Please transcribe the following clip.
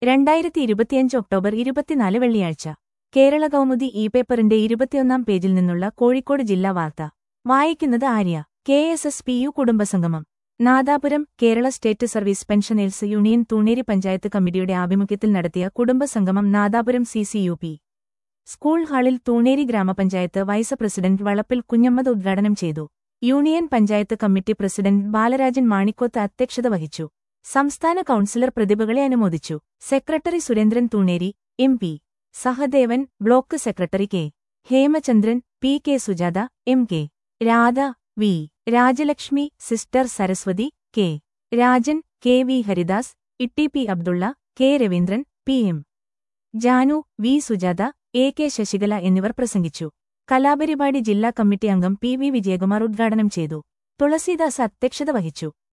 രണ്ടായിരത്തി ഇരുപത്തിയഞ്ച് ഒക്ടോബർ ഇരുപത്തിനാല് വെള്ളിയാഴ്ച കേരള കൗമുദി ഇ പേപ്പറിന്റെ ഇരുപത്തിയൊന്നാം പേജിൽ നിന്നുള്ള കോഴിക്കോട് ജില്ലാ വാർത്ത വായിക്കുന്നത് Arya K S S P U കുടുംബസംഗമം Nadapuram Kerala state service pensioners union Thuneri panchayat കമ്മിറ്റിയുടെ ആഭിമുഖ്യത്തിൽ നടത്തിയ കുടുംബസംഗമം Nadapuram C C U P school ഹാളിൽ തൂണേരി ഗ്രാമപഞ്ചായത്ത് വൈസ് പ്രസിഡന്റ് വളപ്പിൽ കുഞ്ഞമ്മദ് ഉദ്ഘാടനം ചെയ്തു union panchayat committee president Balarajan Manikoth അധ്യക്ഷത വഹിച്ചു സംസ്ഥാന കൌൺസിലർ പ്രതിഭകളെ അനുമോദിച്ചു secretary Surendran Thuneri M P Sahadevan block secretary K Hemachandran P K Sujatha M K Radha V Rajalakshmi sister Saraswati K Rajan K V Haridas Itty P Abdulla K Raveendran P M Janu V Sujatha A K Sasikala എന്നിവർ പ്രസംഗിച്ചു കലാപരിപാടി ജില്ലാ കമ്മിറ്റി അംഗം പി വി വിജയകുമാർ ഉദ്ഘാടനം ചെയ്തു തുളസീദാസ് അധ്യക്ഷത വഹിച്ചു